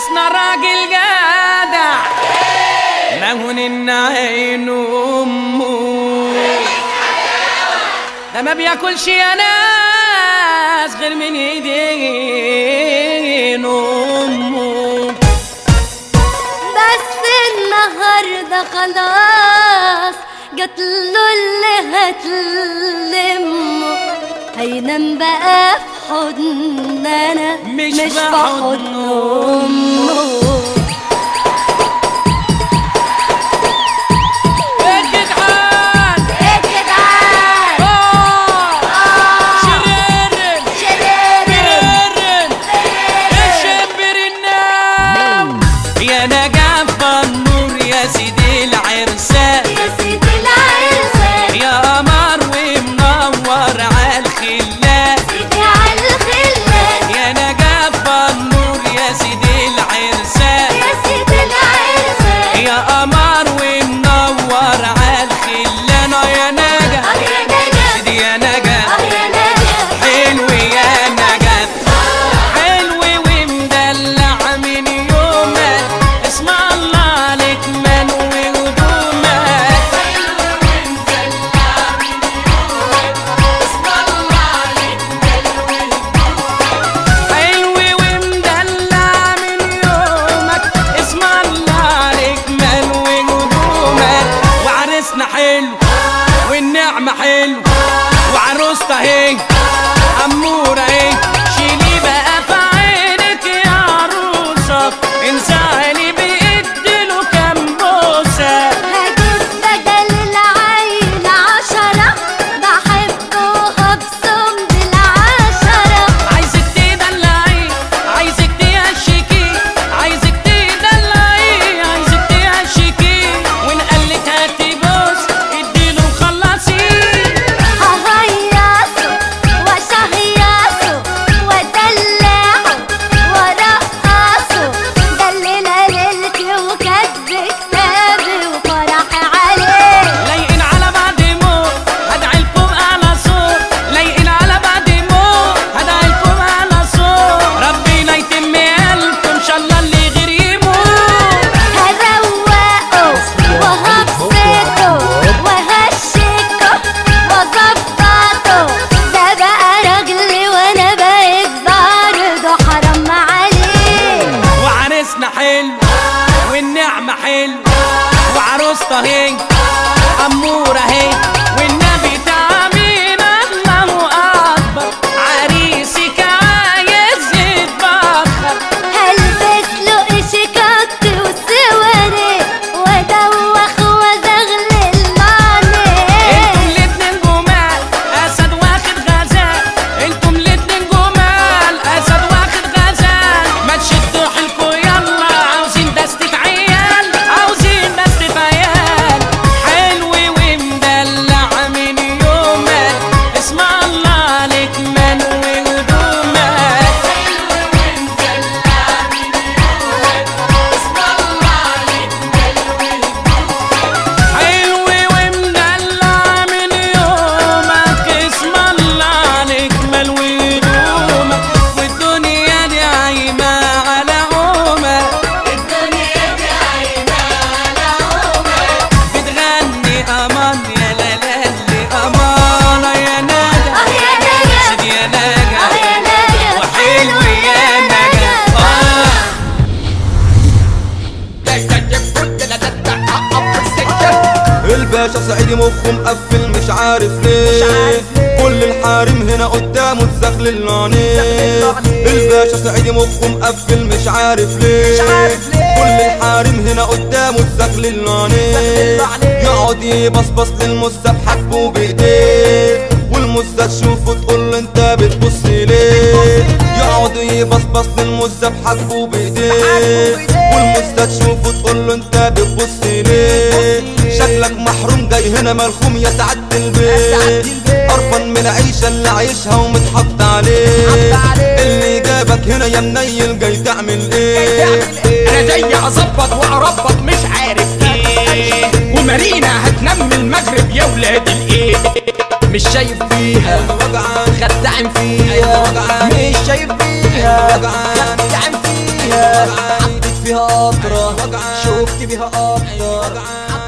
عرسنا راجل جدع مهون النعين امه ده ما بياكلش يا ناس غير من ايدين امه بس النهارده خلاص جات له اللي هتلمه هينام بقى في حضننا مش مش في في حضن حضن امه يا جدعان يا جدعان آه. شريرن شريرة بررن الشبر النام يا نجف النور يا سيدي العرسان يا سيدي العرسان يا قمر ومنور عالخلان سيدي عالخلان يا نجف النور يا سيدي العرسان يا سيدي العرسان يا قمر ومنور عالخلان آه يا نجف اه يا نجف سيدي يا نجف اه يا نجف حلو يا نجف حلو ومدلع من يومك اسم الله عليك من وهدومك حلو ومدلع من يومك اسم الله عليك من وهدومك وعرسنا حلو والنعمة حلو وعروسته هي أمورة هي شيلي بقى في عينك يا عروسة انساني بإديله كام بوسة هجيب بدل العين عشرة بحبه أبصم بالعشرة عايزك تدلعي عايزك تهشكي عايزك تدلعي عايزك تهشكي وإن قالت هاتي بوس اديله وخلصيه ههيصه واشهيصه وادلعه وارقصه دلنا ليلتي وكاتب كتابي وفرحي عليه لايقين على بعض موت هدعي لكم اعلى صوت لايقين على بعض موت هدعي لكم اعلى صوت ربنا يتم قلبكم ان شاء الله اللي غير يموت هروقه وهبسطه وهشكه وظبطه ده بقى راجلي وانا بقيت برضه حرام عليه وعرسنا حلو والنعمة حلو وعروسته هي أمورة هي والنبي تعمين الله أكبر عريسك عايز يتبخر هلبس له اشكات وسواري وادوخ وازغلل انتوا معني الاتنين جمال اسد واخد غزال انتم الاتنين جمال اسد واخد غزال ما تشدوا حيلكوا يلا عاوزين دستة عيال عاوزين دستة عيال حلو ومدلع من يومك اسم الله عليك من وهدومك حلو ومدلع من يومك اسم الله عليك مال ودومك والدنيا دي عايمة على عمك بتغني امان يا لالي امان يا نجا اه يا نجا سيدي يا اه نجا يا نجا وحلو يا نجا آه. الباشا سعيد مخه مقفل مش عارف ليه كل الحارم هنا قدامه تزغلل عينيه الباشا سعيد مخه مقفل مش عارف ليه كل الحارم هنا قدامه تزغلل عينيه يقعد يبصبص للمستة بحاجبه بايديه والمستة تشوفه تقول له انت بتبص ليه يقعد يبصبص للمستة بحاجبه بايديه والمستة تشوفه تقول له انت بتبص ليه شكلك محروم جاي هنا ملخوم يا سعادة البيت قرفان من العيشة اللي عايشها ومتحط عليه اللي جابك هنا يا منيل جاي تعمل ايه انا جاي اظبط واربط مش عارف ايه ومارينا هتنم المغرب يا ولاد الايه مش شايف فيها وجعان خدعن فيها وجعان مش شايف فيها وجعان خدعن فيها وجعان فيها اكتر